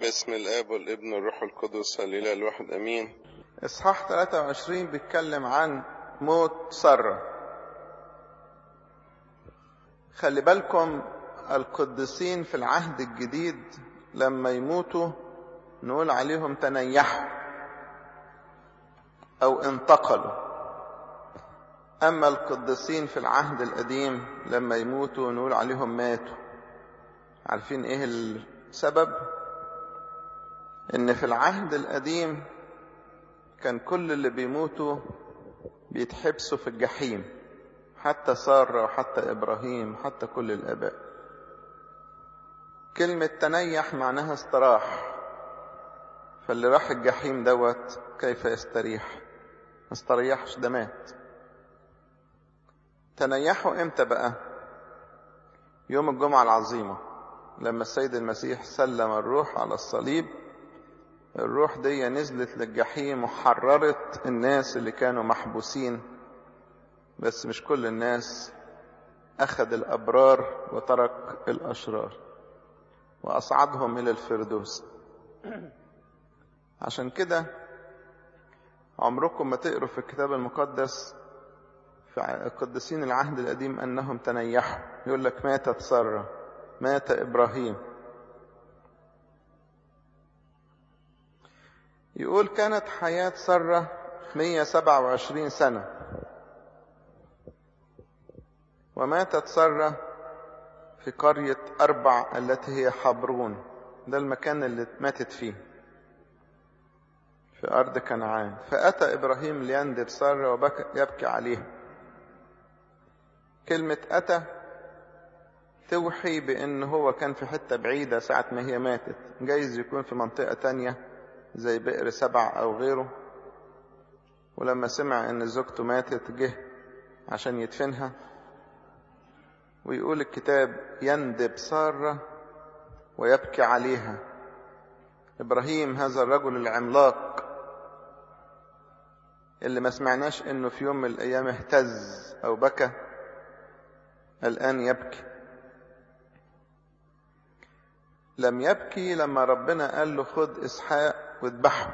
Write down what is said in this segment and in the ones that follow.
باسم الاب والابن والروح القدس الاله الواحد امين إصحاح 23 بيتكلم عن موت سرة خلي بالكم القديسين في العهد الجديد لما يموتوا نقول عليهم تنيحوا أو انتقلوا أما القديسين في العهد القديم لما يموتوا نقول عليهم ماتوا عارفين إيه السبب؟ إن في العهد القديم كان كل اللي بيموتوا بيتحبسوا في الجحيم حتى سارة وحتى إبراهيم حتى كل الآباء كلمة تنيح معناها استراح فاللي راح الجحيم دوت كيف يستريح ما استريحش ده مات تنيحوا امتى بقى يوم الجمعة العظيمة لما السيد المسيح سلم الروح على الصليب الروح دي نزلت للجحيم وحررت الناس اللي كانوا محبوسين بس مش كل الناس أخذ الأبرار وترك الأشرار وأصعدهم إلى الفردوس عشان كده عمركم ما تقروا في الكتاب المقدس في قديسين العهد القديم أنهم تنيحوا يقول لك ماتت سارة مات إبراهيم يقول كانت حياة سارة 127 سنة وماتت سارة في قرية أربع التي هي حبرون ده المكان اللي ماتت فيه في أرض كنعان فأتى إبراهيم ليندب سارة وبكى يبكي عليها كلمة أتى توحي بأن هو كان في حتة بعيدة ساعة ما هي ماتت جايز يكون في منطقة تانية زي بئر سبع أو غيره ولما سمع أن زوجته ماتت جه عشان يدفنها ويقول الكتاب يندب سارة ويبكي عليها إبراهيم هذا الرجل العملاق اللي ما سمعناش انه في يوم من الايام اهتز او بكى الان يبكي لم يبكي لما ربنا قال له خد اسحاق واذبحه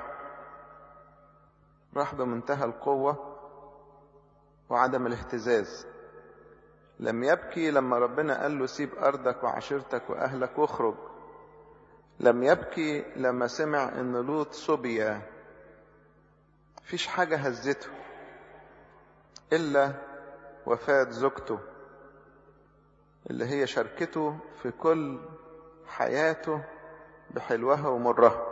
راح بمنتهى القوة وعدم الاهتزاز لم يبكي لما ربنا قال له سيب أرضك وعشيرتك وأهلك واخرج لم يبكي لما سمع ان لوط صبي فيش حاجة هزته إلا وفاة زوجته اللي هي شاركته في كل حياته بحلوها ومرها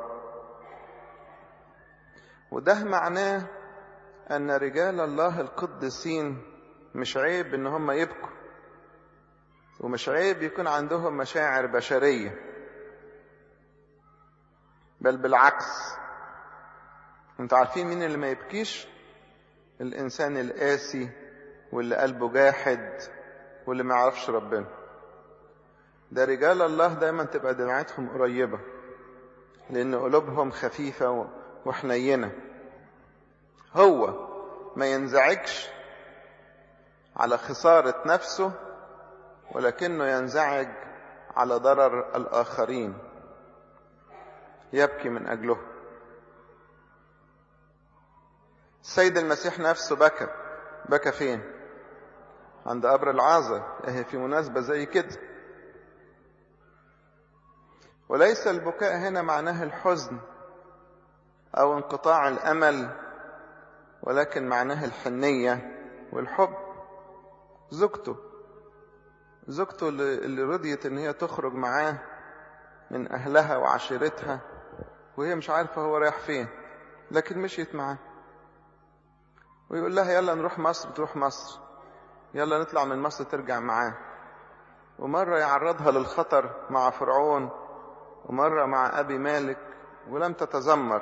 وده معناه أن رجال الله القديسين مش عيب إن هم يبكوا ومش عيب يكون عندهم مشاعر بشرية بل بالعكس انتوا عارفين مين اللي ما يبكيش الإنسان القاسي واللي قلبه جاحد واللي ما يعرفش ربنا ده رجال الله دايما تبقى دمعتهم قريبة لأن قلوبهم خفيفة وحنينة هو ما ينزعجش على خسارة نفسه ولكنه ينزعج على ضرر الآخرين يبكي من أجله السيد المسيح نفسه بكى بكى فين عند قبر العازة اهي في مناسبة زي كده وليس البكاء هنا معناه الحزن أو انقطاع الأمل ولكن معناه الحنية والحب زوجته زوجته اللي رضيت ان هي تخرج معاه من أهلها وعشيرتها وهي مش عارفة هو رايح فين لكن مشيت معاه ويقول لها يلا نروح مصر تروح مصر يلا نطلع من مصر ترجع معاه ومرة يعرضها للخطر مع فرعون ومرة مع أبي مالك ولم تتذمر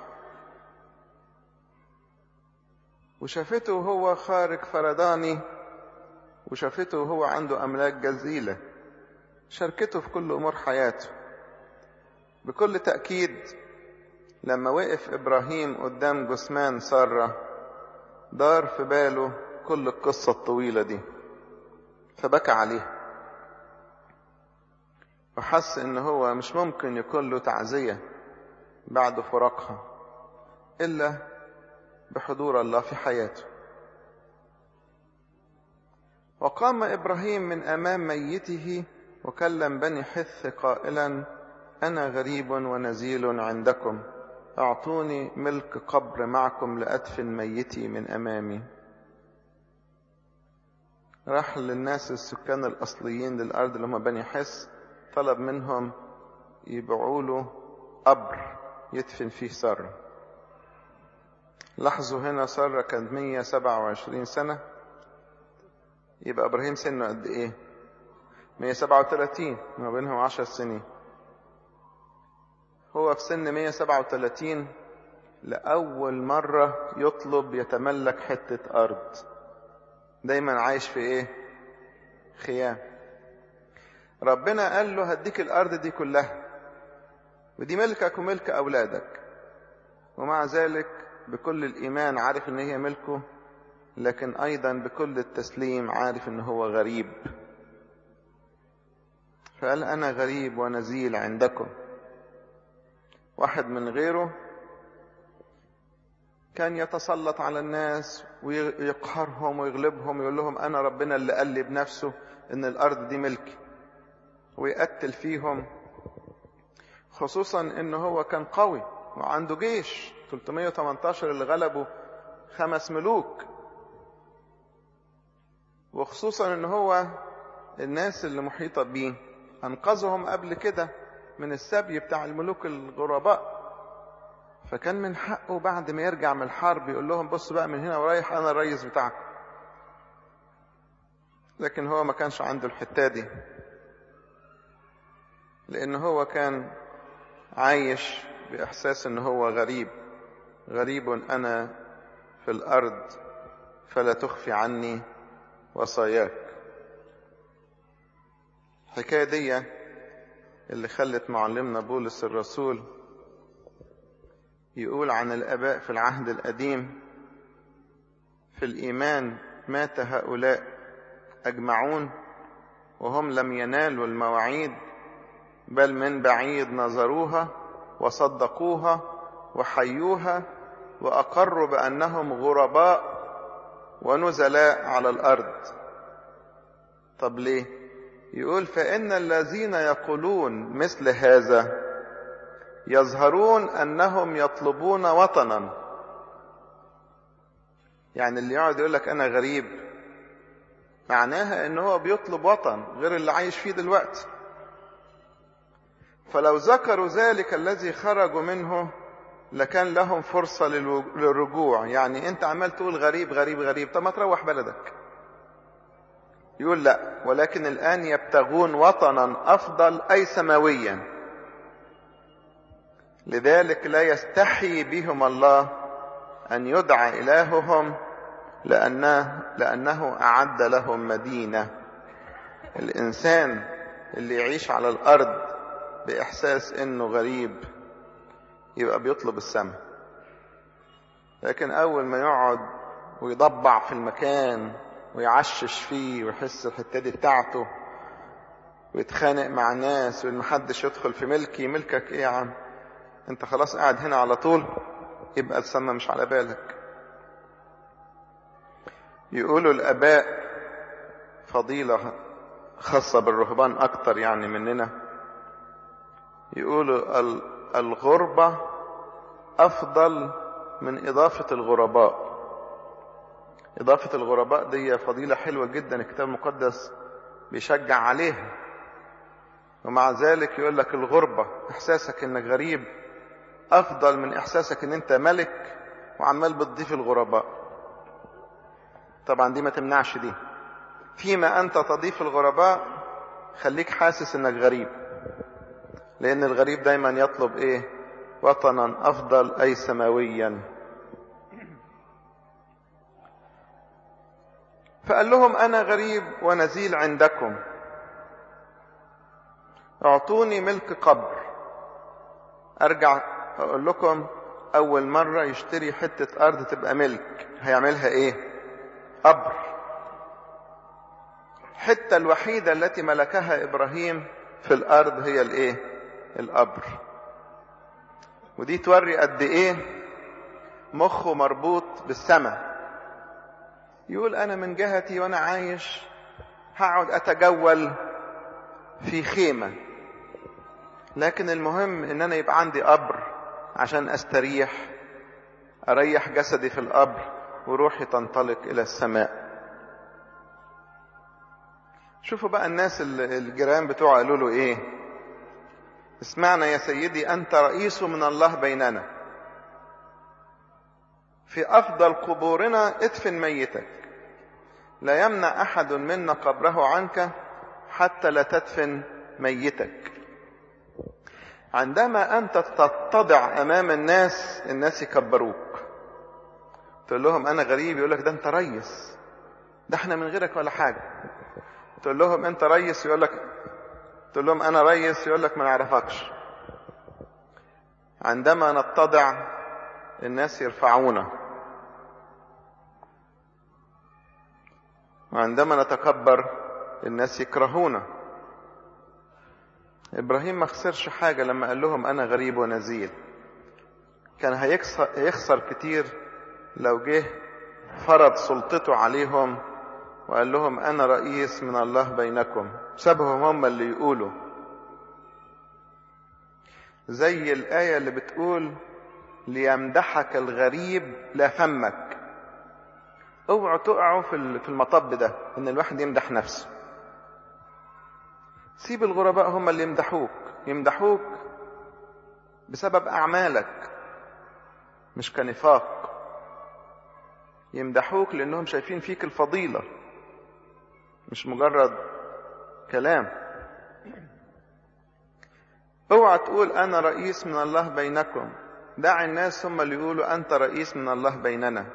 وشافته وهو خارج فرداني وشافته وهو عنده أملاك جزيلة شاركته في كل أمور حياته بكل تأكيد لما وقف إبراهيم قدام جثمان سارة دار في باله كل القصة الطويلة دي فبكى عليها وحس ان هو مش ممكن يكون له تعزية بعد فراقها الا بحضور الله في حياته وقام ابراهيم من امام ميته وكلم بني حث قائلا انا غريب ونزيل عندكم اعطوني ملك قبر معكم لادفن ميتي من امامي راح للناس السكان الاصليين للارض اللي هم بني حس طلب منهم يبيعوا له قبر يدفن فيه ساره لاحظوا هنا ساره كانت 127 سنه يبقى ابراهيم سنه قد ايه 137 ما بينهم 10 سنين هو في سن 137 لأول مرة يطلب يتملك حتة أرض دايما عايش في إيه خيام ربنا قال له هديك الأرض دي كلها ودي ملكك وملك أولادك ومع ذلك بكل الإيمان عارف إن هي ملكه لكن أيضا بكل التسليم عارف إن هو غريب فقال أنا غريب ونزيل عندكم واحد من غيره كان يتسلط على الناس ويقهرهم ويغلبهم ويقول لهم أنا ربنا اللي قال لي بنفسه إن الأرض دي ملكي ويقتل فيهم خصوصا إن هو كان قوي وعنده جيش 318 اللي غلبوا خمس ملوك وخصوصا إن هو الناس اللي محيطة بيه أنقذهم قبل كده من السبي بتاع الملوك الغرباء فكان من حقه بعد ما يرجع من الحرب يقول لهم بصوا بقى من هنا ورايح انا الرئيس بتاعكم لكن هو ما كانش عنده الحته دي لان هو كان عايش باحساس ان هو غريب غريب انا في الارض فلا تخفي عني وصاياك الحكايه دي اللي خلت معلمنا بولس الرسول يقول عن الآباء في العهد القديم في الإيمان مات هؤلاء أجمعون وهم لم ينالوا المواعيد بل من بعيد نظروها وصدقوها وحيوها وأقروا بأنهم غرباء ونزلاء على الأرض طب ليه؟ يقول فإن الذين يقولون مثل هذا يظهرون أنهم يطلبون وطنا يعني اللي يقعد يقول لك أنا غريب معناها أنه هو بيطلب وطن غير اللي عايش فيه دلوقتي فلو ذكروا ذلك الذي خرجوا منه لكان لهم فرصة للرجوع يعني أنت عمال تقول غريب غريب غريب طب ما تروح بلدك يقول لا ولكن الآن يبتغون وطنا أفضل أي سماويا لذلك لا يستحي بهم الله أن يدعى إلههم لأنه, لأنه أعد لهم مدينة الإنسان اللي يعيش على الأرض بإحساس إنه غريب يبقى بيطلب السماء لكن أول ما يقعد ويضبع في المكان ويعشش فيه ويحس الحتة دي بتاعته ويتخانق مع ناس وإن محدش يدخل في ملكي ملكك إيه يا عم أنت خلاص قاعد هنا على طول يبقى السما مش على بالك يقولوا الآباء فضيلة خاصة بالرهبان أكتر يعني مننا يقولوا الغربة أفضل من إضافة الغرباء إضافة الغرباء دي فضيلة حلوة جدا الكتاب المقدس بيشجع عليها ومع ذلك يقول لك الغربة إحساسك إنك غريب أفضل من إحساسك إن أنت ملك وعمال بتضيف الغرباء طبعا دي ما تمنعش دي فيما أنت تضيف الغرباء خليك حاسس إنك غريب لأن الغريب دايما يطلب إيه وطنا أفضل أي سماويا فقال لهم أنا غريب ونزيل عندكم اعطوني ملك قبر أرجع أقول لكم أول مرة يشتري حتة أرض تبقى ملك هيعملها إيه قبر الحتة الوحيدة التي ملكها إبراهيم في الارض هي الايه القبر ودي توري قد ايه مخه مربوط بالسماء يقول انا من جهتي وانا عايش هقعد اتجول في خيمة لكن المهم ان انا يبقى عندي قبر عشان استريح اريح جسدي في القبر وروحي تنطلق الى السماء شوفوا بقى الناس الجيران بتوعه قالوا له ايه اسمعنا يا سيدي انت رئيس من الله بيننا في افضل قبورنا ادفن ميتك لا يمنع احد منا قبره عنك حتى لا تدفن ميتك عندما انت تتضع امام الناس الناس يكبروك تقول لهم انا غريب يقول لك ده انت ريس ده احنا من غيرك ولا حاجه تقول لهم انت ريس يقول لك تقول لهم انا ريس يقول لك ما نعرفكش عندما نتضع الناس يرفعونا وعندما نتكبر الناس يكرهونا ابراهيم ما خسرش حاجه لما قال لهم انا غريب ونزيل كان هيخسر, هيخسر كتير لو جه فرض سلطته عليهم وقال لهم انا رئيس من الله بينكم سابهم هم اللي يقولوا زي الايه اللي بتقول ليمدحك الغريب لا فمك اوعوا تقعوا في في المطب ده ان الواحد يمدح نفسه سيب الغرباء هم اللي يمدحوك يمدحوك بسبب اعمالك مش كنفاق يمدحوك لانهم شايفين فيك الفضيله مش مجرد كلام اوعى تقول انا رئيس من الله بينكم دع الناس هم اللي يقولوا انت رئيس من الله بيننا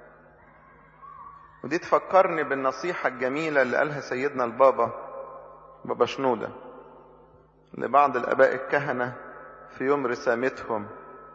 ودي تفكرني بالنصيحة الجميلة اللي قالها سيدنا البابا بابا شنودة لبعض الآباء الكهنة في يوم رسامتهم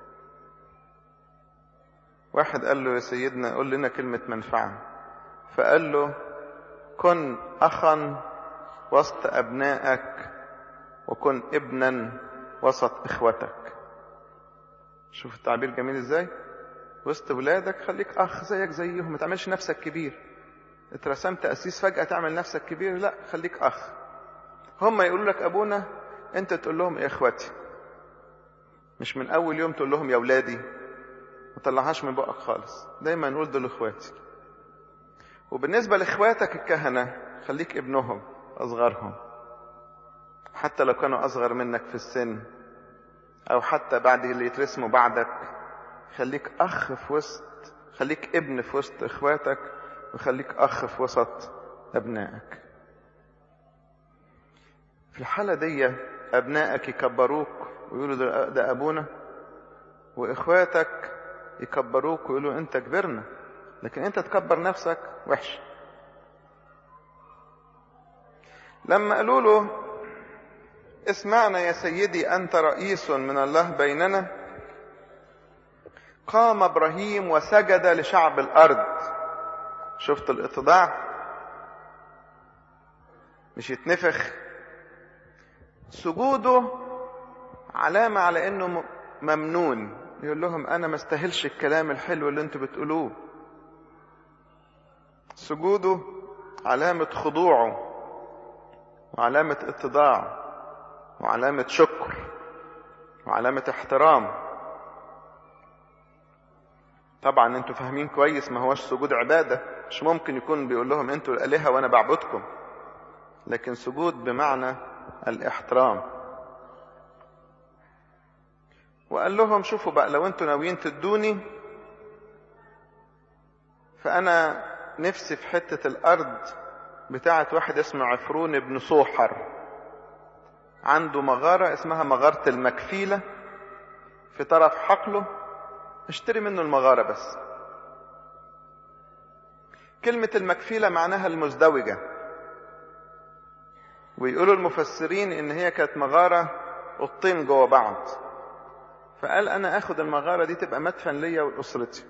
واحد قال له يا سيدنا قول لنا كلمة منفعة فقال له كن أخا وسط أبنائك وكن ابنا وسط إخوتك شوف التعبير جميل ازاي وسط ولادك خليك اخ زيك زيهم ما تعملش نفسك كبير اترسمت اسيس فجأة تعمل نفسك كبير لا خليك اخ هم يقولوا لك ابونا انت تقول لهم يا اخواتي مش من اول يوم تقول لهم يا ولادي ما تطلعهاش من بقك خالص دايما نقول دول اخواتي وبالنسبة لاخواتك الكهنة خليك ابنهم اصغرهم حتى لو كانوا اصغر منك في السن او حتى بعد اللي يترسموا بعدك خليك اخ في وسط خليك ابن في وسط اخواتك وخليك اخ في وسط ابنائك في الحالة دي ابنائك يكبروك ويقولوا ده, ده ابونا واخواتك يكبروك ويقولوا انت كبرنا لكن انت تكبر نفسك وحش لما قالوا له اسمعنا يا سيدي انت رئيس من الله بيننا قام ابراهيم وسجد لشعب الارض شفت الاتضاع مش يتنفخ سجوده علامة على انه ممنون يقول لهم انا ما استاهلش الكلام الحلو اللي انتوا بتقولوه سجوده علامة خضوعه وعلامة اتضاع وعلامة شكر وعلامة احترام طبعا انتوا فاهمين كويس ما هوش سجود عبادة مش ممكن يكون بيقول لهم انتوا الالهة وانا بعبدكم لكن سجود بمعنى الاحترام وقال لهم شوفوا بقى لو انتوا ناويين تدوني فانا نفسي في حتة الارض بتاعة واحد اسمه عفرون بن صوحر عنده مغارة اسمها مغارة المكفيلة في طرف حقله اشتري منه المغارة بس كلمة المكفيلة معناها المزدوجة ويقولوا المفسرين ان هي كانت مغارة اوضتين جوه بعض فقال انا اخد المغارة دي تبقى مدفن ليا ولاسرتي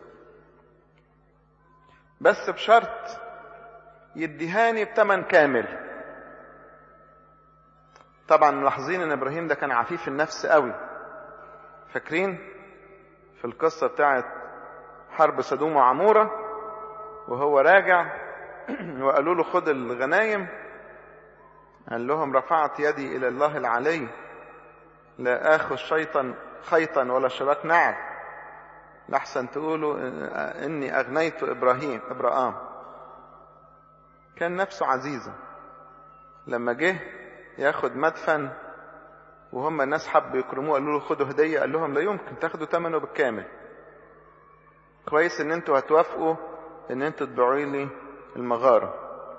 بس بشرط يديهاني بتمن كامل طبعا ملاحظين ان ابراهيم ده كان عفيف النفس قوي فاكرين في القصة بتاعت حرب سدوم وعمورة وهو راجع وقالوا له خد الغنايم قال لهم رفعت يدي إلى الله العلي لا آخذ شيطا خيطا ولا شراك نعل لحسن تقولوا إني أغنيت إبراهيم إبراهام كان نفسه عزيزة لما جه ياخد مدفن وهم الناس حبوا يكرموه قالوا له خدوا هدية قال لهم لا يمكن تاخدوا ثمنه بالكامل كويس ان انتوا هتوافقوا ان انتوا تبيعوا لي المغارة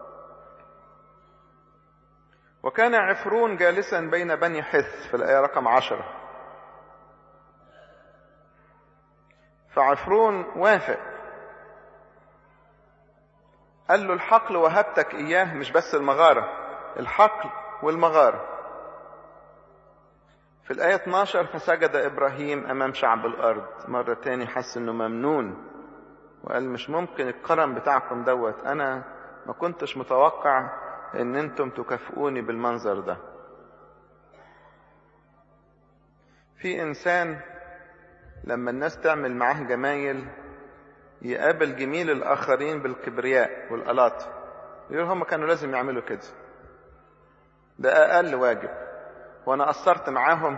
وكان عفرون جالسا بين بني حث في الآية رقم عشرة فعفرون وافق قال له الحقل وهبتك إياه مش بس المغارة الحقل والمغارة في الآية 12 فسجد إبراهيم أمام شعب الأرض مرة تاني حس إنه ممنون وقال مش ممكن الكرم بتاعكم دوت أنا ما كنتش متوقع إن أنتم تكافئوني بالمنظر ده في إنسان لما الناس تعمل معاه جمايل يقابل جميل الآخرين بالكبرياء والألاط يقول هم كانوا لازم يعملوا كده ده أقل واجب وأنا قصرت معاهم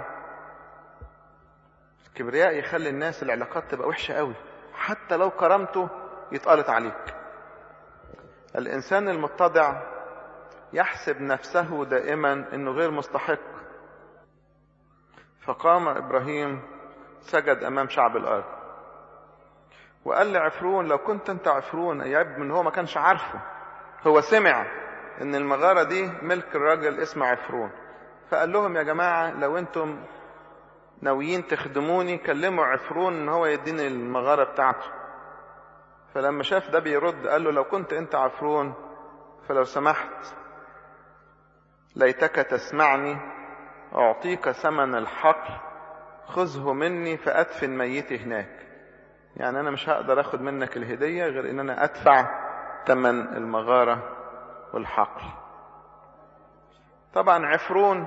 الكبرياء يخلي الناس العلاقات تبقى وحشة قوي حتى لو كرمته يتقلط عليك الإنسان المتضع يحسب نفسه دائما أنه غير مستحق فقام إبراهيم سجد أمام شعب الأرض وقال لعفرون لو كنت أنت عفرون يعب من هو ما كانش عارفه هو سمع أن المغارة دي ملك الراجل اسمه عفرون فقال لهم يا جماعة لو أنتم ناويين تخدموني كلموا عفرون ان هو يديني المغارة بتاعته فلما شاف ده بيرد قال له لو كنت انت عفرون فلو سمحت ليتك تسمعني اعطيك ثمن الحقل خذه مني فادفن ميتي هناك يعني انا مش هقدر اخد منك الهدية غير ان انا ادفع ثمن المغارة والحقل طبعا عفرون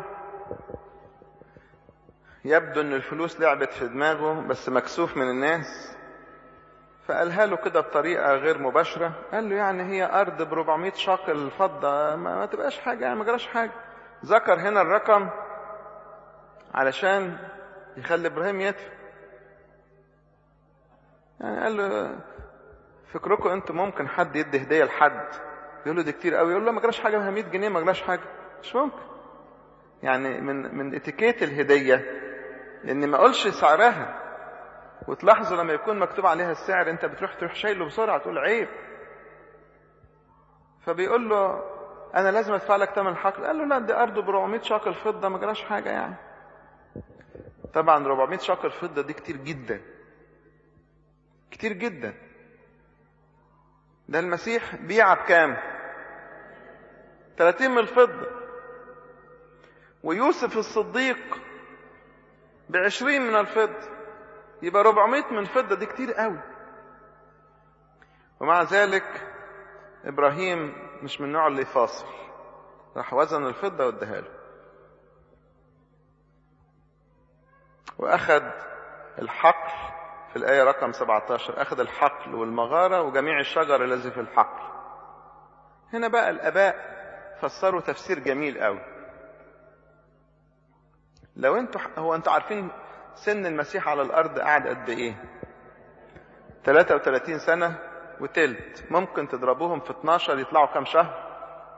يبدو ان الفلوس لعبت في دماغه بس مكسوف من الناس فقالها له كده بطريقة غير مباشرة قال له يعني هي أرض ب 400 شاقل فضة ما, ما تبقاش حاجة يعني ما جراش حاجة ذكر هنا الرقم علشان يخلي إبراهيم يدفع يعني قال له فكركم انتم ممكن حد يدي هدية لحد يقول له دي كتير قوي يقول له ما جراش حاجة 100 جنيه ما جراش حاجة مش ممكن يعني من من اتيكيت الهدية ان ما اقولش سعرها وتلاحظوا لما يكون مكتوب عليها السعر انت بتروح تروح شايله بسرعه تقول عيب فبيقول له انا لازم ادفع لك ثمن الحقل قال له لا دي ارض ب 400 شاقل فضه ما جراش حاجه يعني طبعا 400 شاقل فضه دي كتير جدا كتير جدا ده المسيح بيع بكام 30 من الفضه ويوسف الصديق بعشرين من الفضة يبقى ربعمائة من الفضة دي كتير قوي ومع ذلك إبراهيم مش من النوع اللي يفاصل راح وزن الفضة واداها له وأخذ الحقل في الآية رقم 17 أخذ الحقل والمغارة وجميع الشجر الذي في الحقل هنا بقى الآباء فسروا تفسير جميل قوي لو انتوا هو انتوا عارفين سن المسيح على الارض قعد قد ايه 33 سنة وتلت ممكن تضربوهم في 12 يطلعوا كام شهر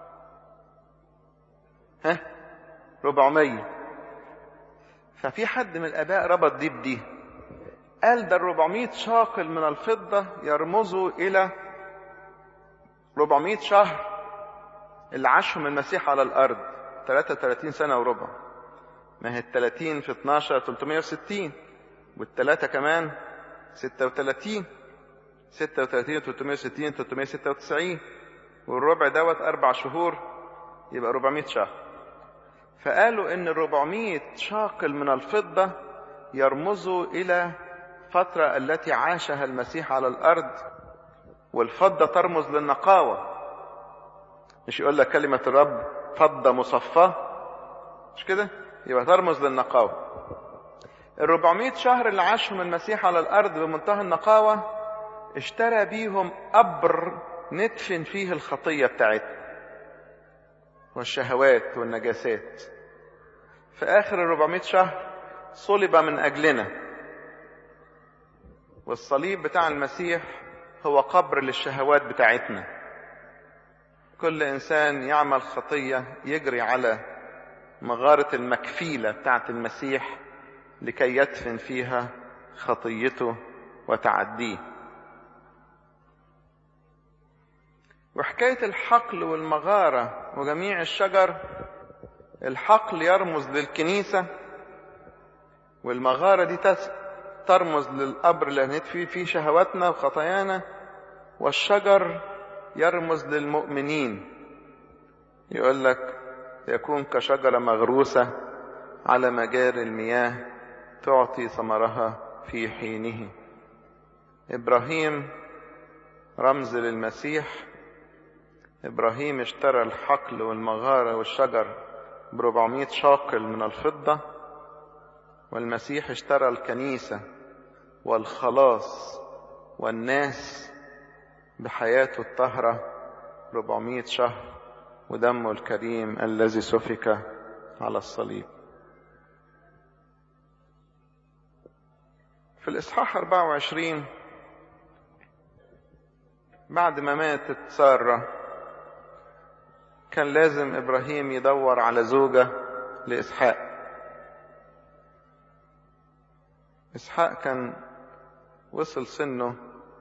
ها 400 ففي حد من الاباء ربط دي بدي قال ده ال 400 شاقل من الفضة يرمزوا الى 400 شهر اللي عاشهم المسيح على الارض 33 سنة وربع ما هي التلاتين في 12 360 والتلاتة كمان 36 36 360 396 والربع دوت أربع شهور يبقى 400 شهر فقالوا إن ال 400 شاقل من الفضة يرمزوا إلى فترة التي عاشها المسيح على الأرض والفضة ترمز للنقاوة مش يقول لك كلمة الرب فضة مصفاة مش كده يبقى ترمز للنقاوة الربعمائة شهر اللي عاشهم المسيح على الأرض بمنتهى النقاوة اشترى بيهم قبر ندفن فيه الخطية بتاعتنا والشهوات والنجاسات في آخر الربعمائة شهر صلب من أجلنا والصليب بتاع المسيح هو قبر للشهوات بتاعتنا كل إنسان يعمل خطية يجري على مغارة المكفيلة بتاعت المسيح لكي يدفن فيها خطيته وتعديه وحكاية الحقل والمغارة وجميع الشجر الحقل يرمز للكنيسة والمغارة دي ترمز للقبر اللي هندفي فيه شهواتنا وخطايانا والشجر يرمز للمؤمنين يقول لك يكون كشجرة مغروسة على مجاري المياه تعطي ثمرها في حينه إبراهيم رمز للمسيح إبراهيم اشترى الحقل والمغارة والشجر بربعمائة شاقل من الفضة والمسيح اشترى الكنيسة والخلاص والناس بحياته الطهرة ربعمائة شهر ودمه الكريم الذي سفك على الصليب في الإصحاح 24 بعد ما ماتت سارة كان لازم إبراهيم يدور على زوجة لإسحاق إسحاق كان وصل سنه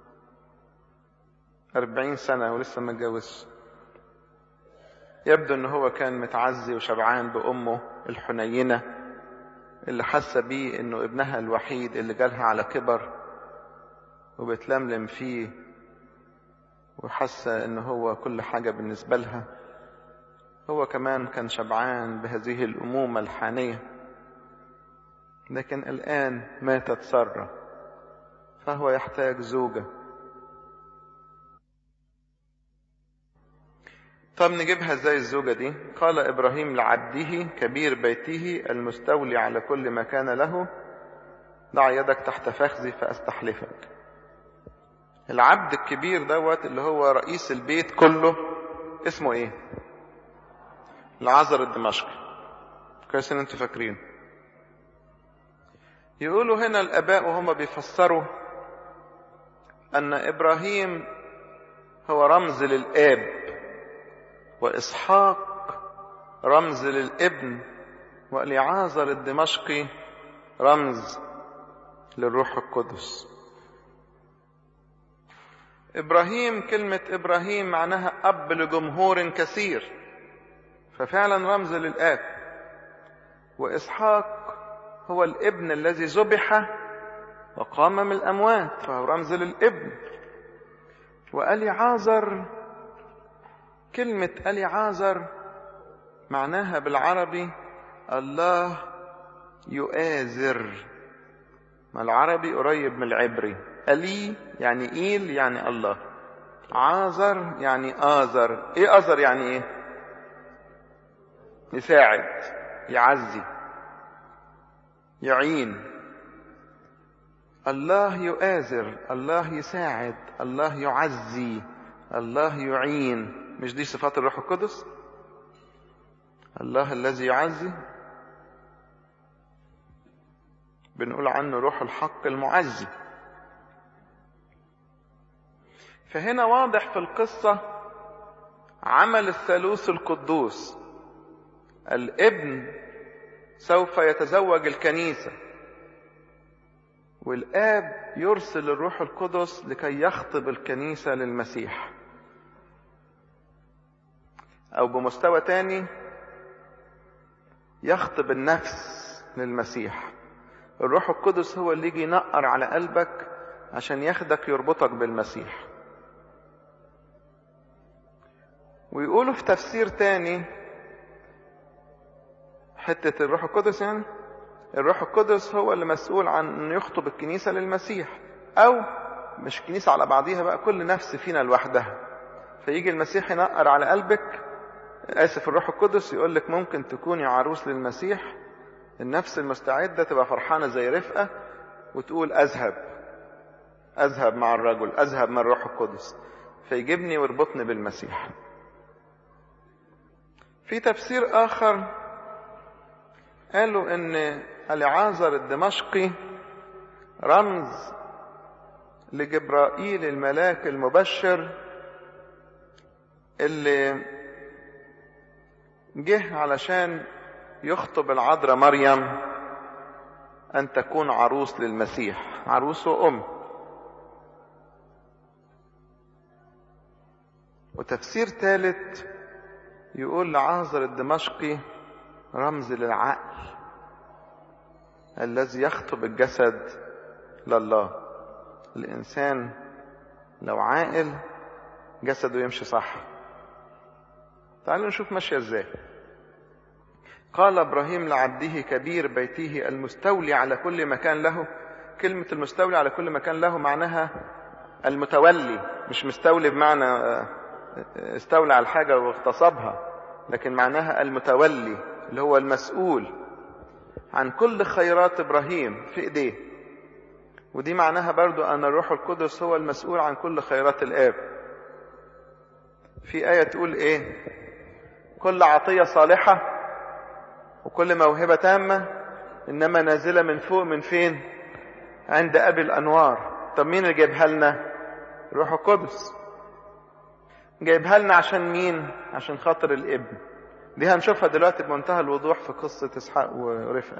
أربعين سنة ولسه ما اتجوزش يبدو ان هو كان متعزي وشبعان بأمه الحنينة اللي حس بيه انه ابنها الوحيد اللي جالها على كبر وبتلملم فيه وحس ان هو كل حاجة بالنسبة لها هو كمان كان شبعان بهذه الأمومة الحانية لكن الآن ماتت سارة فهو يحتاج زوجة طب نجيبها ازاي الزوجة دي قال إبراهيم لعبده كبير بيته المستولي على كل ما كان له ضع يدك تحت فخذي فأستحلفك العبد الكبير دوت اللي هو رئيس البيت كله اسمه ايه العذر الدمشقي كويس ان انتوا فاكرين يقولوا هنا الاباء وهم بيفسروا ان ابراهيم هو رمز للاب واسحاق رمز للابن واليعازر الدمشقي رمز للروح القدس ابراهيم كلمه ابراهيم معناها اب لجمهور كثير ففعلا رمز للاب واسحاق هو الابن الذي ذبح وقام من الاموات فهو رمز للابن واليعازر كلمة أليعازر معناها بالعربي الله يؤازر ما العربي قريب من العبري ألي يعني إيل يعني الله عازر يعني آزر إيه آزر يعني إيه يساعد يعزي يعين الله يؤازر الله يساعد الله يعزي الله يعين مش دي صفات الروح القدس الله الذي يعزي بنقول عنه روح الحق المعزي فهنا واضح في القصة عمل الثالوث القدوس الابن سوف يتزوج الكنيسة والآب يرسل الروح القدس لكي يخطب الكنيسة للمسيح أو بمستوى تاني يخطب النفس للمسيح الروح القدس هو اللي يجي ينقر على قلبك عشان ياخدك يربطك بالمسيح ويقولوا في تفسير تاني حتة الروح القدس يعني الروح القدس هو اللي مسؤول عن انه يخطب الكنيسة للمسيح او مش كنيسة على بعضيها بقى كل نفس فينا لوحدها فيجي المسيح ينقر على قلبك آسف الروح القدس يقول لك ممكن تكوني عروس للمسيح النفس المستعدة تبقى فرحانة زي رفقة وتقول أذهب أذهب مع الرجل أذهب مع الروح القدس فيجيبني ويربطني بالمسيح في تفسير آخر قالوا إن العازر الدمشقي رمز لجبرائيل الملاك المبشر اللي جه علشان يخطب العذراء مريم أن تكون عروس للمسيح عروس وأم وتفسير ثالث يقول لعازر الدمشقي رمز للعقل الذي يخطب الجسد لله الإنسان لو عاقل جسده يمشي صح تعالوا نشوف ماشية ازاي قال ابراهيم لعبده كبير بيته المستولي على كل مكان له كلمة المستولي على كل مكان له معناها المتولي مش مستولي بمعنى استولى على الحاجة واغتصبها لكن معناها المتولي اللي هو المسؤول عن كل خيرات ابراهيم في ايديه ودي معناها برضو ان الروح القدس هو المسؤول عن كل خيرات الاب في آية تقول ايه كل عطية صالحة وكل موهبة تامة انما نازلة من فوق من فين عند ابي الانوار طب مين اللي جايبها لنا روح القدس جايبها لنا عشان مين عشان خاطر الابن دي هنشوفها دلوقتي بمنتهى الوضوح في قصة اسحاق ورفقة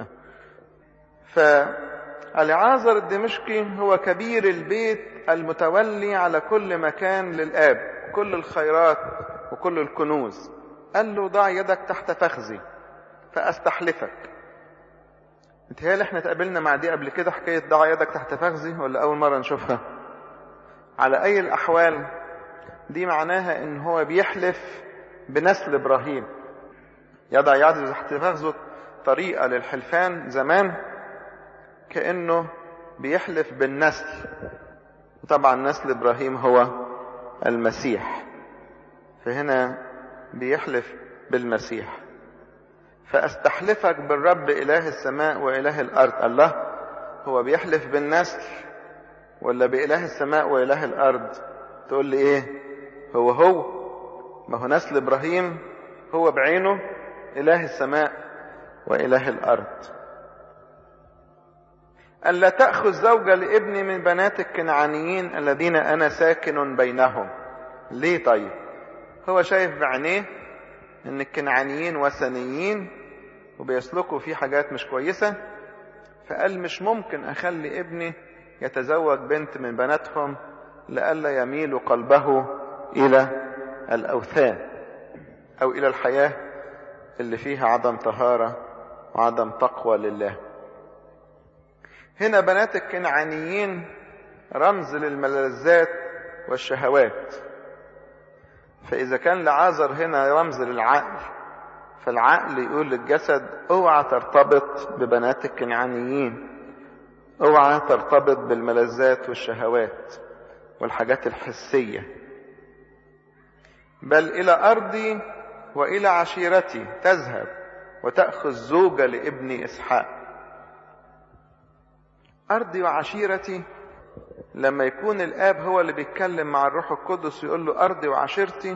فالعازر الدمشقي هو كبير البيت المتولي على كل مكان للآب كل الخيرات وكل الكنوز قال له ضع يدك تحت فخذي فأستحلفك متهيألي احنا تقابلنا مع دي قبل كده حكاية ضع يدك تحت فخذي ولا أول مرة نشوفها على أي الأحوال دي معناها ان هو بيحلف بنسل ابراهيم يضع يده تحت فخذه طريقة للحلفان زمان كأنه بيحلف بالنسل طبعا نسل ابراهيم هو المسيح فهنا بيحلف بالمسيح فاستحلفك بالرب اله السماء واله الارض الله هو بيحلف بالنسل ولا باله السماء واله الارض تقول لي ايه هو هو ما هو نسل ابراهيم هو بعينه اله السماء واله الارض ألا تأخذ زوجة لابني من بنات الكنعانيين الذين أنا ساكن بينهم ليه طيب هو شايف بعينيه ان الكنعانيين وثنيين وبيسلكوا في حاجات مش كويسة فقال مش ممكن اخلي ابني يتزوج بنت من بناتهم لئلا يميل قلبه الى الاوثان او الى الحياة اللي فيها عدم طهارة وعدم تقوى لله هنا بنات الكنعانيين رمز للملذات والشهوات فإذا كان لعازر هنا رمز للعقل فالعقل يقول للجسد اوعى ترتبط ببنات الكنعانيين اوعى ترتبط بالملذات والشهوات والحاجات الحسية بل إلى أرضي وإلى عشيرتي تذهب وتأخذ زوجة لابني إسحاق أرضي وعشيرتي لما يكون الآب هو اللي بيتكلم مع الروح القدس يقول له أرضي وعشيرتي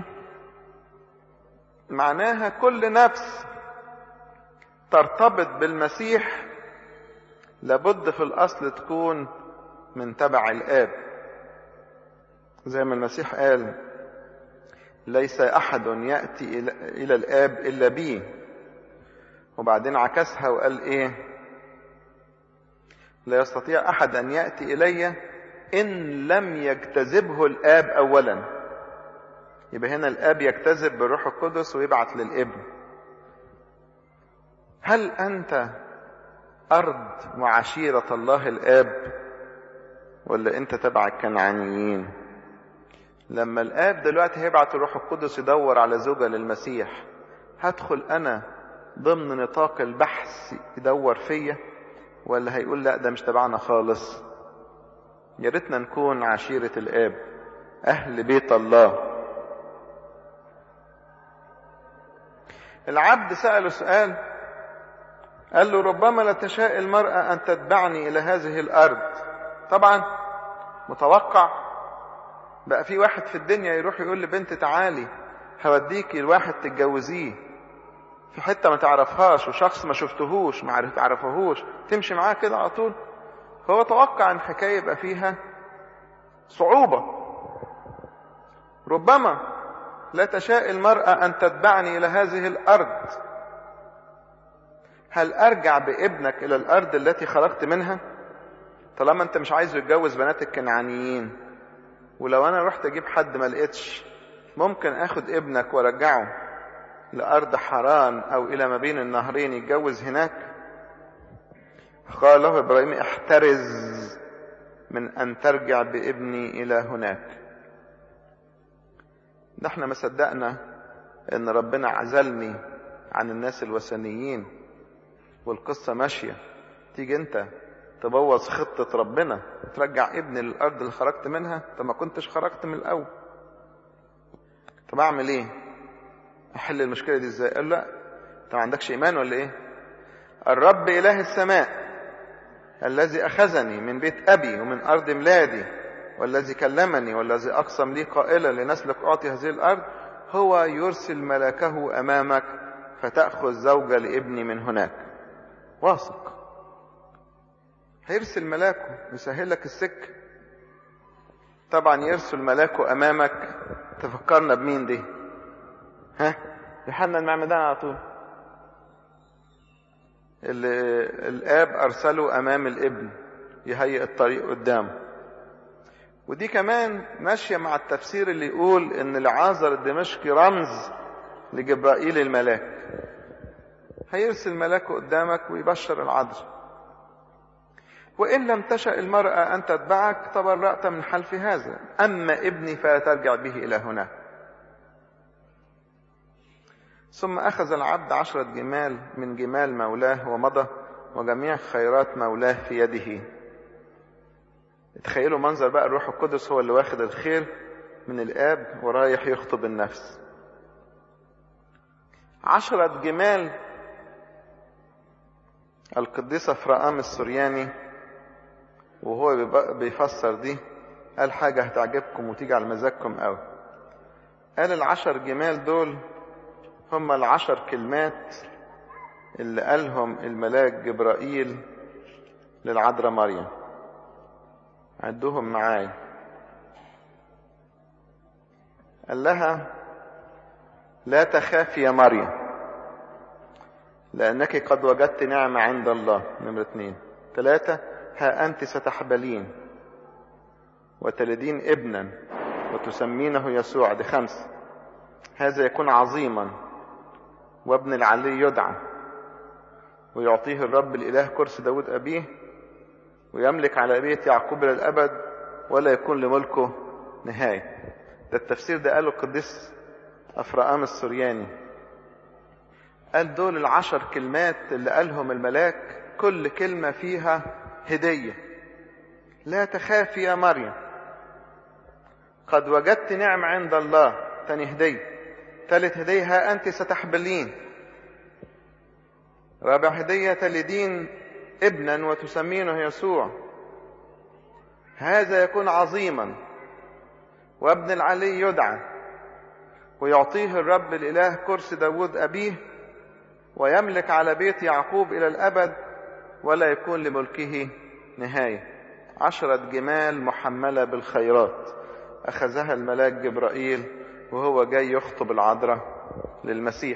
معناها كل نفس ترتبط بالمسيح لابد في الأصل تكون من تبع الآب زي ما المسيح قال ليس أحد يأتي إلى الآب إلا بي وبعدين عكسها وقال إيه لا يستطيع أحد أن يأتي إلي إن لم يجتذبه الآب أولا يبقى هنا الآب يجتذب بالروح القدس ويبعت للابن هل أنت أرض وعشيرة الله الآب ولا أنت تبع الكنعانيين لما الآب دلوقتي هيبعت الروح القدس يدور على زوجة للمسيح هدخل أنا ضمن نطاق البحث يدور فيا ولا هيقول لا ده مش تبعنا خالص يا ريتنا نكون عشيرة الآب أهل بيت الله العبد سأله سؤال قال له ربما لا تشاء المرأة أن تتبعني إلى هذه الأرض طبعا متوقع بقى في واحد في الدنيا يروح يقول لبنت تعالي هوديكي الواحد تتجوزيه في حتة ما تعرفهاش وشخص ما شفتهوش ما تعرفهوش تمشي معاه كده على طول فهو توقع ان الحكاية يبقى فيها صعوبة ربما لا تشاء المرأة أن تتبعني إلى هذه الأرض هل أرجع بابنك إلى الأرض التي خرجت منها طالما أنت مش عايز يتجوز بنات الكنعانيين ولو أنا رحت أجيب حد ما لقيتش ممكن أخد ابنك وأرجعه لأرض حران أو إلى ما بين النهرين يتجوز هناك قال له إبراهيم احترز من أن ترجع بابني إلى هناك ده احنا ما صدقنا ان ربنا عزلني عن الناس الوثنيين والقصة ماشية تيجي انت تبوظ خطة ربنا ترجع ابني للأرض اللي خرجت منها طب ما كنتش خرجت من الأول طب أعمل إيه؟ أحل المشكلة دي إزاي؟ قال لا أنت ما عندكش إيمان ولا إيه؟ الرب إله السماء الذي أخذني من بيت أبي ومن أرض ميلادي والذي كلمني والذي أقسم لي قائلا لنسلك أعطي هذه الأرض هو يرسل ملكه أمامك فتأخذ زوجة لابني من هناك واثق هيرسل ملاكه يسهل لك السكة طبعا يرسل ملاكه أمامك تفكرنا بمين دي ها يوحنا المعمدان على طول اللي الآب أرسله أمام الابن يهيئ الطريق قدامه ودي كمان ماشية مع التفسير اللي يقول ان العازر الدمشقي رمز لجبرائيل الملاك هيرسل ملاكه قدامك ويبشر العذر وإن لم تشأ المرأة أن تتبعك تبرأت من حلف هذا أما ابني فلا ترجع به إلى هنا ثم أخذ العبد عشرة جمال من جمال مولاه ومضى وجميع خيرات مولاه في يده تخيلوا منظر بقى الروح القدس هو اللي واخد الخير من الآب ورايح يخطب النفس عشرة جمال القديسة فرقام السرياني وهو بيفسر دي قال حاجة هتعجبكم وتيجي على مزاجكم قوي قال العشر جمال دول هم العشر كلمات اللي قالهم الملاك جبرائيل للعذراء مريم عدوهم معاي قال لها لا تخافي يا مريم لأنك قد وجدت نعمة عند الله نمرة اثنين ثلاثة ها أنت ستحبلين وتلدين ابنا وتسمينه يسوع دي خمسة هذا يكون عظيما وابن العلي يدعى ويعطيه الرب الإله كرسي داود أبيه ويملك على بيت يعقوب إلى الأبد ولا يكون لملكه نهاية ده التفسير ده قاله القديس أفرقام السرياني قال دول العشر كلمات اللي قالهم الملاك كل كلمة فيها هدية لا تخافي يا مريم قد وجدت نعم عند الله تاني هدية ثالث هدية ها أنت ستحبلين رابع هدية تلدين ابنا وتسمينه يسوع هذا يكون عظيما وابن العلي يدعى ويعطيه الرب الإله كرسي داود أبيه ويملك على بيت يعقوب إلى الأبد ولا يكون لملكه نهاية عشرة جمال محملة بالخيرات أخذها الملاك جبرائيل وهو جاي يخطب العذراء للمسيح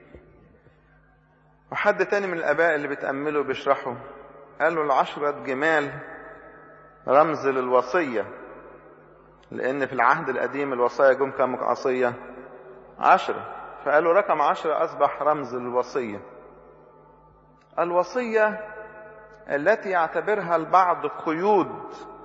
وحد تاني من الآباء اللي بتأملوا بيشرحوا قالوا العشرة جمال رمز للوصية لأن في العهد القديم الوصايا جم كم عصية عشرة فقالوا رقم عشرة أصبح رمز للوصية الوصية التي يعتبرها البعض قيود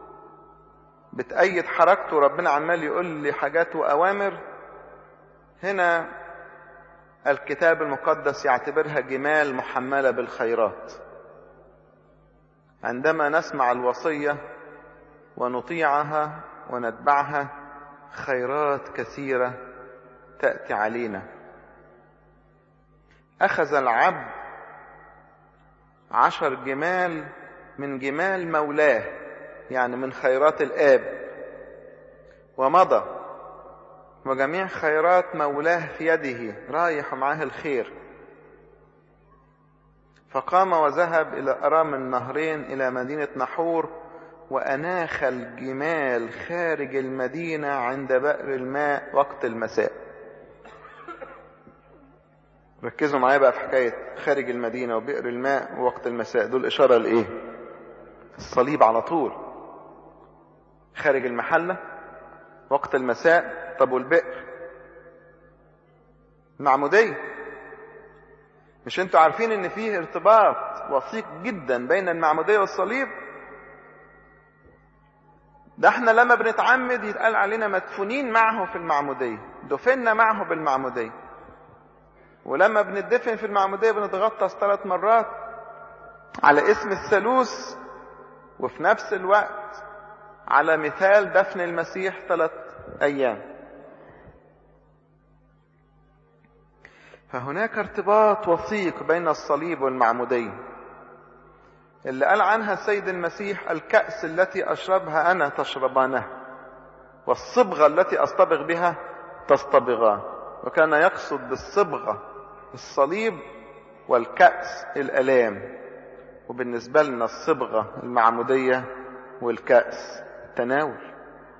بتأيد حركته ربنا عمال يقول لي حاجات وأوامر هنا الكتاب المقدس يعتبرها جمال محملة بالخيرات عندما نسمع الوصية ونطيعها ونتبعها خيرات كثيرة تأتي علينا أخذ العبد عشر جمال من جمال مولاه يعني من خيرات الآب ومضى وجميع خيرات مولاه في يده رايح ومعاه الخير فقام وذهب إلى أرام النهرين إلى مدينة نحور وأناخ الجمال خارج المدينة عند بئر الماء وقت المساء ركزوا معايا بقى في حكاية خارج المدينة وبئر الماء ووقت المساء دول إشارة لإيه الصليب على طول خارج المحلة وقت المساء طب والبئر المعمودية مش انتوا عارفين ان فيه ارتباط وثيق جدا بين المعمودية والصليب ده احنا لما بنتعمد يتقال علينا مدفونين معه في المعمودية دفنا معه بالمعمودية ولما بندفن في المعمودية بنتغطس ثلاث مرات على اسم الثالوث وفي نفس الوقت على مثال دفن المسيح ثلاث أيام فهناك ارتباط وثيق بين الصليب والمعمودية اللي قال عنها السيد المسيح الكأس التي أشربها أنا تشربانها والصبغة التي أصطبغ بها تصطبغان وكان يقصد بالصبغة الصليب والكأس الألام وبالنسبة لنا الصبغة المعمودية والكأس التناول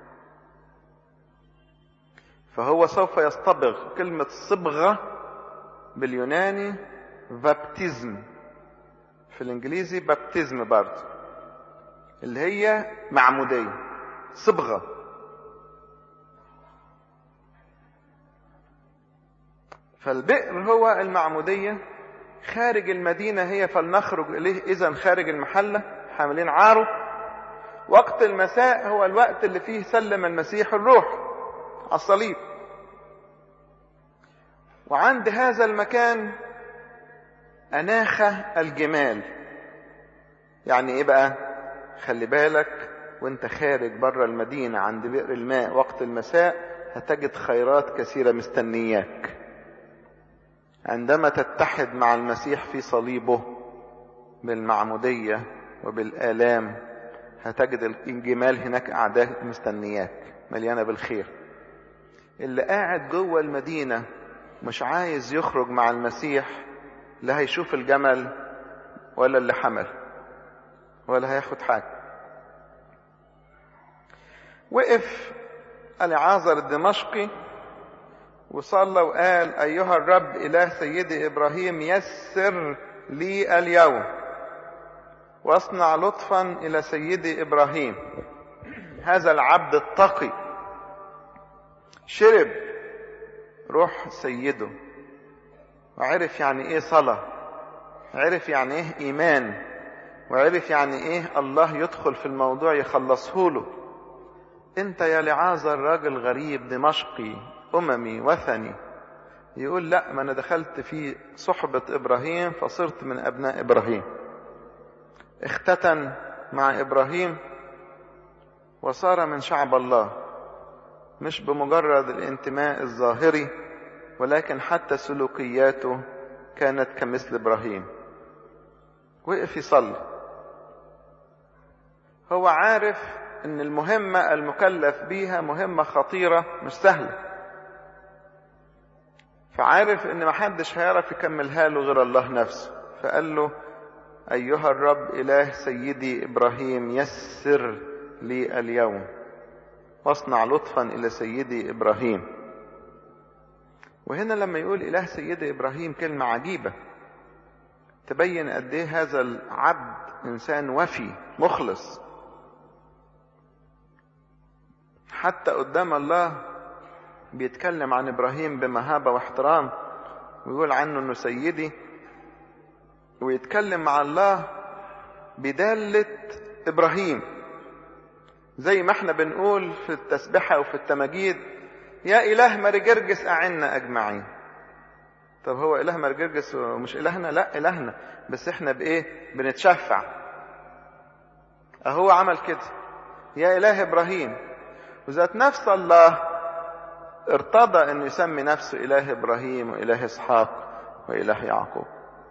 فهو سوف يصطبغ كلمة صبغة باليوناني بابتزم في الانجليزي بابتزم برضه اللي هي معمودية صبغة فالبئر هو المعمودية خارج المدينة هي فلنخرج إليه إذا خارج المحلة حاملين عاره وقت المساء هو الوقت اللي فيه سلم المسيح الروح على الصليب وعند هذا المكان أناخ الجمال يعني إيه بقى خلي بالك وانت خارج بره المدينة عند بئر الماء وقت المساء هتجد خيرات كثيرة مستنياك عندما تتحد مع المسيح في صليبه بالمعمودية وبالآلام هتجد الجمال هناك أعداء مستنياك مليانة بالخير اللي قاعد جوه المدينة مش عايز يخرج مع المسيح لا هيشوف الجمل ولا اللي حمل ولا هياخد حاجة وقف العازر الدمشقي وصلى وقال أيها الرب إله سيدي إبراهيم يسر لي اليوم واصنع لطفا إلى سيدي إبراهيم هذا العبد التقي شرب روح سيده وعرف يعني ايه صلاة عرف يعني ايه ايمان وعرف يعني ايه الله يدخل في الموضوع يخلصه له انت يا لعازر راجل غريب دمشقي اممي وثني يقول لا ما انا دخلت في صحبة ابراهيم فصرت من ابناء ابراهيم اختتن مع ابراهيم وصار من شعب الله مش بمجرد الانتماء الظاهري ولكن حتى سلوكياته كانت كمثل ابراهيم وقف يصلي هو عارف ان المهمة المكلف بيها مهمة خطيرة مش سهلة فعارف ان محدش هيعرف يكملها له غير الله نفسه فقال له ايها الرب اله سيدي ابراهيم يسر لي اليوم واصنع لطفا الى سيدي ابراهيم وهنا لما يقول اله سيدي ابراهيم كلمة عجيبة تبين قد ايه هذا العبد انسان وفي مخلص حتى قدام الله بيتكلم عن ابراهيم بمهابة واحترام ويقول عنه انه سيدي ويتكلم مع الله بدالة ابراهيم زي ما احنا بنقول في التسبحة وفي التماجيد يا اله مرجرجس اعنا اجمعين طب هو اله مرجرجس مش الهنا لا الهنا بس احنا بايه بنتشفع اهو عمل كده يا اله ابراهيم وذات نفس الله ارتضى انه يسمي نفسه اله ابراهيم واله اسحاق وإله يعقوب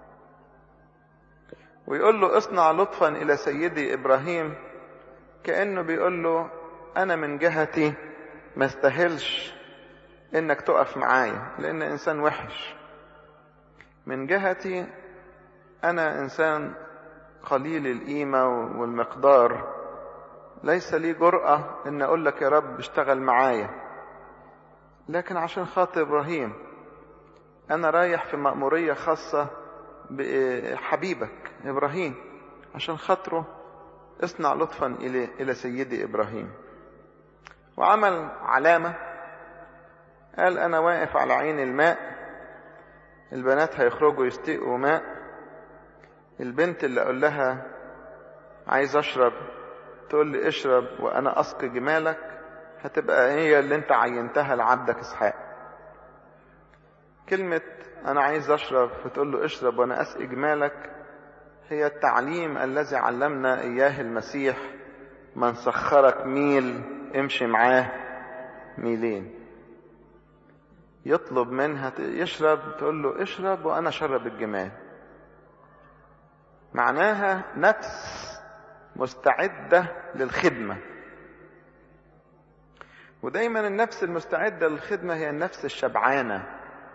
ويقول له اصنع لطفا إلى سيدي إبراهيم كأنه بيقول له أنا من جهتي ما استاهلش إنك تقف معايا لأن إنسان وحش من جهتي أنا إنسان قليل القيمة والمقدار ليس لي جرأة إن أقول لك يا رب اشتغل معايا لكن عشان خاطر إبراهيم أنا رايح في مأمورية خاصة بحبيبك إبراهيم عشان خاطره اصنع لطفا إلى إلى سيدي إبراهيم وعمل علامة قال أنا واقف على عين الماء البنات هيخرجوا يستقوا ماء البنت اللي أقول لها عايز أشرب تقول لي اشرب وأنا أسقي جمالك هتبقى هي اللي أنت عينتها لعبدك إسحاق كلمة أنا عايز أشرب فتقول له اشرب وأنا أسقي جمالك هي التعليم الذي علمنا إياه المسيح من سخرك ميل امشي معاه ميلين يطلب منها يشرب تقول له اشرب وأنا شرب الجمال معناها نفس مستعدة للخدمة ودايما النفس المستعدة للخدمة هي النفس الشبعانة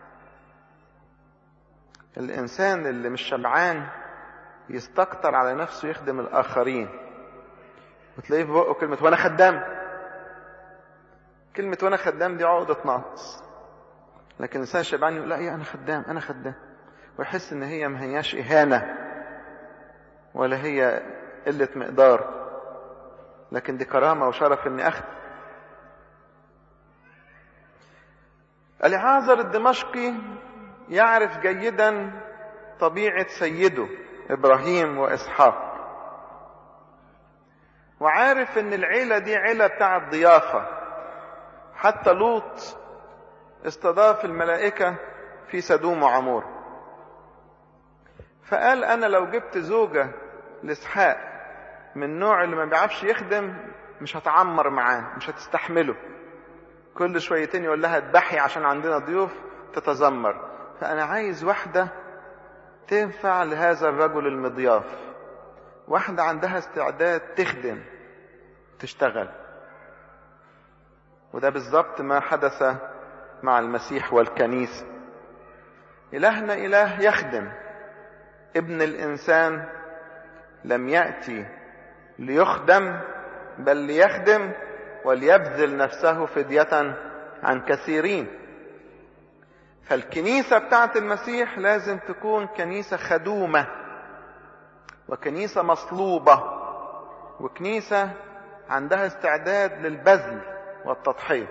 الإنسان اللي مش شبعان يستكتر على نفسه يخدم الآخرين وتلاقيه في بقه كلمة وأنا خدام كلمة وأنا خدام دي عقدة نقص لكن الإنسان الشبعان يقول لا يا أنا خدام أنا خدام ويحس إن هي ما هياش إهانة ولا هي قلة مقدار لكن دي كرامة وشرف إني أخدم العازر الدمشقي يعرف جيدا طبيعة سيده إبراهيم وإسحاق وعارف إن العيلة دي عيلة بتاعت ضيافة حتى لوط استضاف الملائكة في سدوم وعمور فقال أنا لو جبت زوجة لإسحاق من النوع اللي ما بيعرفش يخدم مش هتعمر معاه مش هتستحمله كل شويتين يقول لها اذبحي عشان عندنا ضيوف تتذمر فأنا عايز واحدة تنفع لهذا الرجل المضياف واحدة عندها استعداد تخدم تشتغل وده بالظبط ما حدث مع المسيح والكنيسة إلهنا إله يخدم ابن الإنسان لم يأتي ليخدم بل ليخدم وليبذل نفسه فدية عن كثيرين فالكنيسة بتاعت المسيح لازم تكون كنيسة خدومة وكنيسة مصلوبة وكنيسة عندها استعداد للبذل والتضحية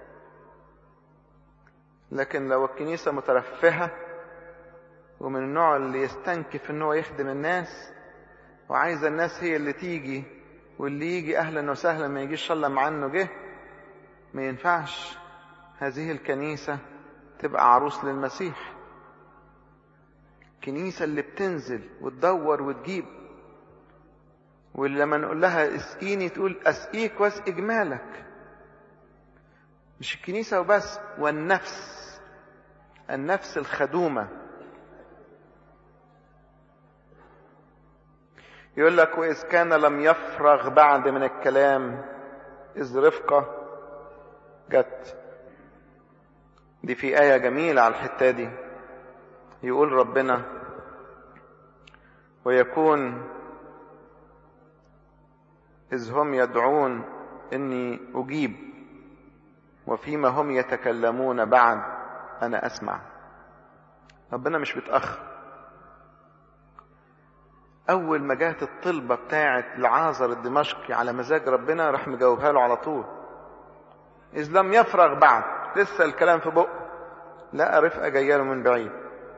لكن لو الكنيسة مترفهة ومن النوع اللي يستنكف ان هو يخدم الناس وعايزة الناس هي اللي تيجي واللي يجي اهلا وسهلا ما يجيش الله مع انه جه ما ينفعش هذه الكنيسة تبقى عروس للمسيح الكنيسة اللي بتنزل وتدور وتجيب واللي لما نقول لها اسقيني تقول اسقيك واسقي جمالك مش الكنيسة وبس والنفس النفس الخدومة يقول لك وإذ كان لم يفرغ بعد من الكلام إذ رفقة جت دي في آية جميلة على الحتة دي يقول ربنا ويكون إذ هم يدعون إني أجيب وفيما هم يتكلمون بعد أنا أسمع ربنا مش بيتأخر أول ما جات الطلبة بتاعت العازر الدمشقي على مزاج ربنا راح مجاوبها له على طول إذ لم يفرغ بعد لسه الكلام في بقه لقى رفقة جاية له من بعيد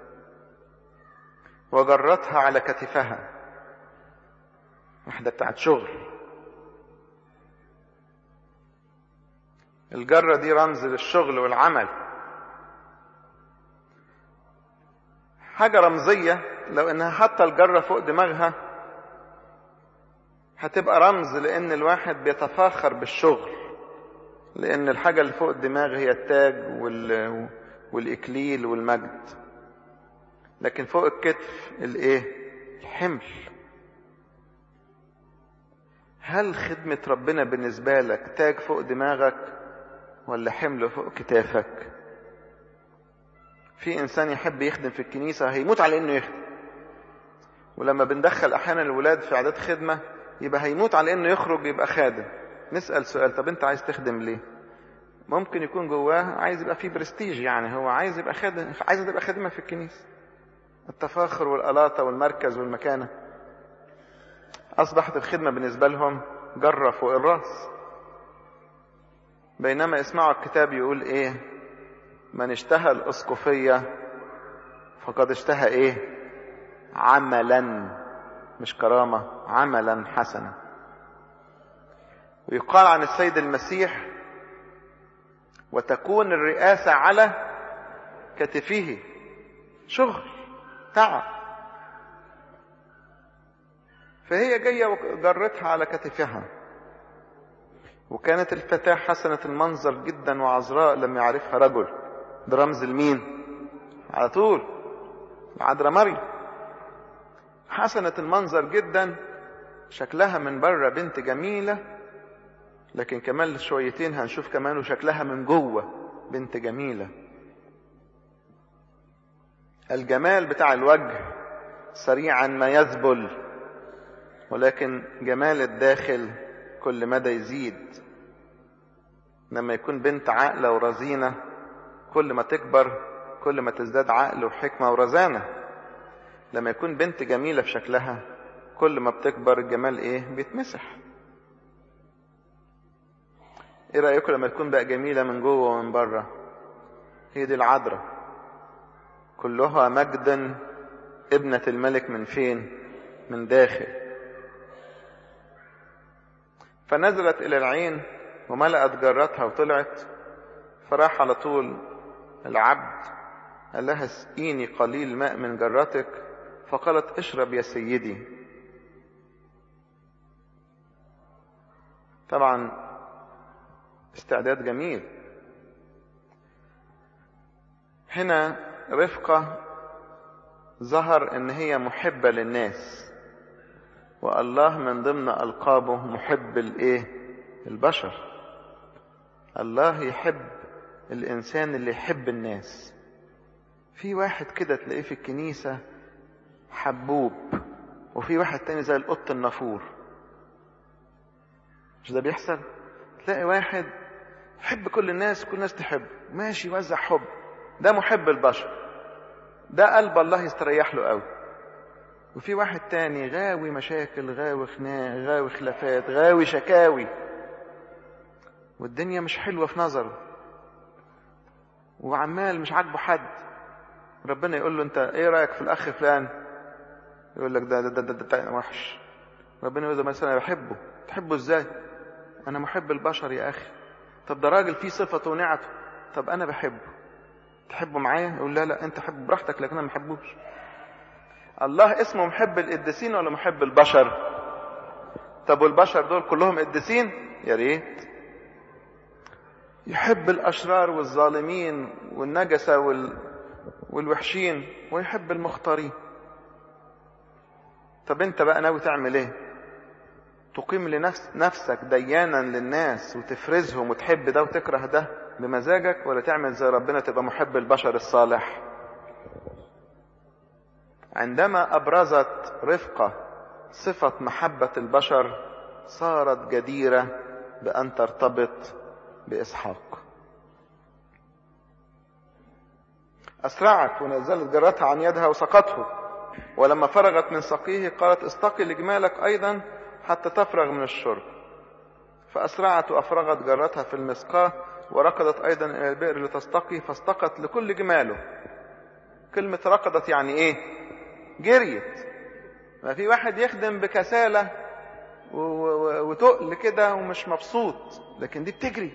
وجرتها على كتفها واحدة بتاعت شغل الجرة دي رمز للشغل والعمل حاجة رمزية لو انها حاطة الجرة فوق دماغها هتبقى رمز لان الواحد بيتفاخر بالشغل لان الحاجة اللي فوق الدماغ هي التاج وال... والاكليل والمجد لكن فوق الكتف الايه الحمل هل خدمة ربنا بالنسبة لك تاج فوق دماغك ولا حمل فوق كتافك في انسان يحب يخدم في الكنيسة هيموت على انه يخدم ولما بندخل احيانا الولاد في اعداد خدمة يبقى هيموت على انه يخرج يبقى خادم نسأل سؤال طب انت عايز تخدم ليه ممكن يكون جواه عايز يبقى فيه برستيج يعني هو عايز يبقى خادم عايز يبقى خادمة في الكنيسة التفاخر والقلاطة والمركز والمكانة أصبحت الخدمة بالنسبة لهم جرة فوق الراس بينما يسمعوا الكتاب يقول ايه من اشتهى الاسقفية فقد اشتهى ايه عملا مش كرامة عملا حسنا ويقال عن السيد المسيح وتكون الرئاسة على كتفه شغل تعب فهي جاية وجرتها على كتفها وكانت الفتاة حسنة المنظر جدا وعذراء لما يعرفها رجل ده رمز لمين على طول العذراء مريم حسنة المنظر جدا شكلها من بره بنت جميلة لكن كمان شويتين هنشوف كمان وشكلها من جوه بنت جميلة الجمال بتاع الوجه سريعا ما يذبل ولكن جمال الداخل كل مدى يزيد لما يكون بنت عاقلة ورزينة كل ما تكبر كل ما تزداد عقل وحكمة ورزانة لما يكون بنت جميلة في شكلها كل ما بتكبر الجمال ايه بيتمسح ايه رأيكم لما تكون بقى جميلة من جوه ومن بره هي دي العذراء كلها مجدا ابنة الملك من فين من داخل فنزلت الى العين وملأت جرتها وطلعت فراح على طول العبد قال لها اسقيني قليل ماء من جرتك فقالت اشرب يا سيدي طبعا استعداد جميل هنا رفقة ظهر ان هي محبة للناس والله من ضمن ألقابه محب الايه البشر الله يحب الإنسان اللي يحب الناس في واحد كده تلاقيه في الكنيسة حبوب وفي واحد تاني زي القط النافور مش ده بيحصل تلاقي واحد يحب كل الناس كل الناس تحبه ماشي يوزع حب ده محب البشر ده قلب الله يستريح له قوي وفي واحد تاني غاوي مشاكل غاوي خناق غاوي خلافات غاوي شكاوي والدنيا مش حلوة في نظره وعمال مش عاجبه حد ربنا يقول له انت ايه رايك في الاخ فلان يقول لك ده ده ده, ده, ده وحش ربنا يقول له مثلا انا بحبه تحبه ازاي انا محب البشر يا اخي طب ده راجل فيه صفته ونعته طب انا بحبه تحبه معايا يقول لا لا انت حب براحتك لكن انا ما بحبوش الله اسمه محب القديسين ولا محب البشر طب والبشر دول كلهم قديسين يا ريت يحب الاشرار والظالمين والنجسه وال... والوحشين ويحب المختارين طب انت بقى ناوي تعمل ايه تقيم لنفس نفسك ديانا للناس وتفرزهم وتحب ده وتكره ده بمزاجك ولا تعمل زي ربنا تبقى محب البشر الصالح عندما ابرزت رفقه صفه محبه البشر صارت جديره بان ترتبط باسحاق اسرعت ونزلت جرتها عن يدها وسقته ولما فرغت من سقيه قالت استقي لجمالك ايضا حتى تفرغ من الشرب فاسرعت وافرغت جرتها في المسقاه وركضت ايضا الى البئر لتستقي فاستقت لكل جماله كلمه ركضت يعني ايه جريت ما في واحد يخدم بكساله وتقل كده ومش مبسوط لكن دي بتجري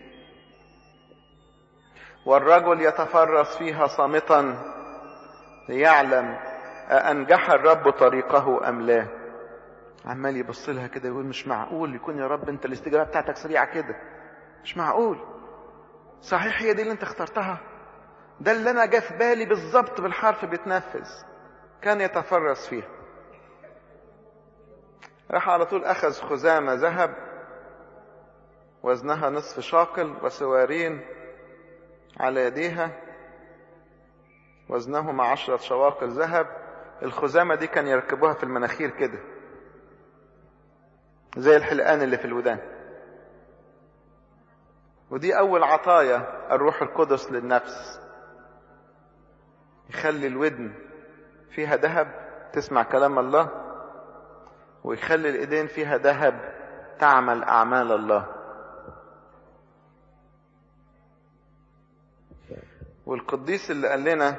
والرجل يتفرس فيها صامتا ليعلم أنجح الرب طريقه أم لا عمال يبص لها كده يقول مش معقول يكون يا رب انت الاستجابة بتاعتك سريعة كده مش معقول صحيح هي دي اللي انت اخترتها ده اللي انا جه في بالي بالظبط بالحرف بيتنفذ كان يتفرس فيها راح على طول أخذ خزامة ذهب وزنها نصف شاقل وسوارين على يديها وزنهما عشرة شواقل ذهب الخزامة دي كان يركبوها في المناخير كده زي الحلقان اللي في الودان ودي أول عطايا الروح القدس للنفس يخلي الودن فيها ذهب تسمع كلام الله ويخلي الإيدين فيها ذهب تعمل أعمال الله والقديس اللي قال لنا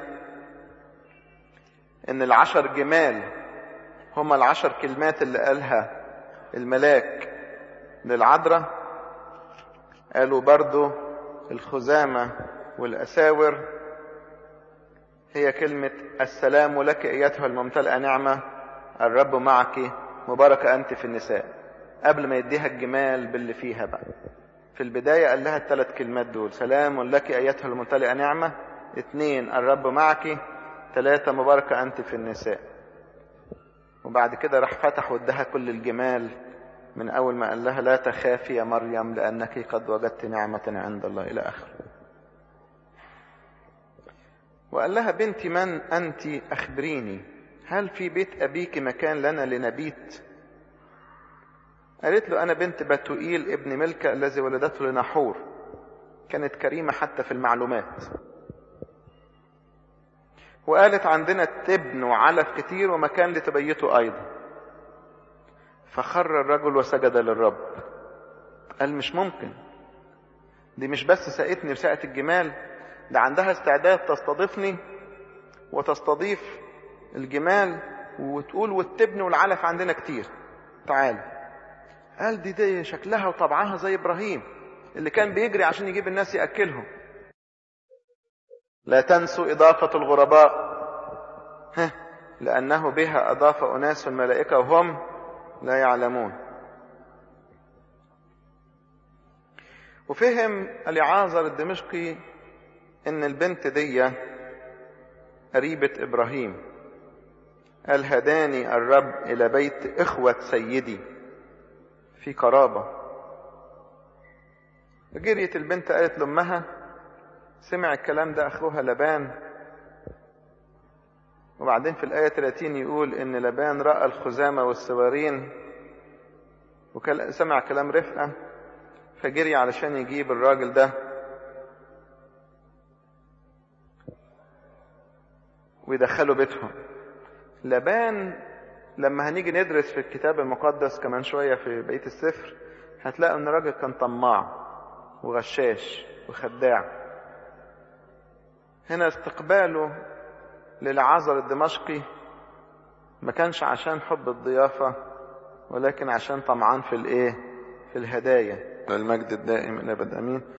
ان العشر جمال هما العشر كلمات اللي قالها الملاك للعذراء قالوا برضو الخزامة والأساور هي كلمة السلام لك أيتها الممتلئة نعمة الرب معك مباركة أنت في النساء قبل ما يديها الجمال باللي فيها بقى في البداية قال لها الثلاث كلمات دول سلام لك أيتها الممتلئة نعمة اثنين الرب معك ثلاثة مباركة أنت في النساء وبعد كده راح فتح وادها كل الجمال من أول ما قال لها لا تخافي يا مريم لأنك قد وجدت نعمة عند الله إلى آخره وقال لها بنتي من أنت أخبريني هل في بيت أبيك مكان لنا لنبيت قالت له أنا بنت بتوئيل ابن ملكة الذي ولدته لنحور كانت كريمة حتى في المعلومات وقالت عندنا تبن وعلف كتير ومكان لتبيته أيضا فخر الرجل وسجد للرب قال مش ممكن دي مش بس ساقتني وساقت الجمال ده عندها استعداد تستضيفني وتستضيف الجمال وتقول والتبن والعلف عندنا كتير تعال قال دي دي شكلها وطبعها زي ابراهيم اللي كان بيجري عشان يجيب الناس ياكلهم لا تنسوا اضافه الغرباء ها لانه بها اضاف اناس الملائكه وهم لا يعلمون وفهم اليعازر الدمشقي ان البنت دي قريبة ابراهيم قال هداني الرب الى بيت اخوة سيدي في قرابة جريت البنت قالت لامها سمع الكلام ده اخوها لبان وبعدين في الآية 30 يقول إن لبان رأى الخزامة والسوارين وسمع كلام رفقة فجري علشان يجيب الراجل ده ويدخله بيتهم لبان لما هنيجي ندرس في الكتاب المقدس كمان شوية في بقية السفر هتلاقوا ان الراجل كان طماع وغشاش وخداع هنا استقباله للعذر الدمشقي ما كانش عشان حب الضيافة ولكن عشان طمعان في الايه في الهدايا للمجد الدائم الابد امين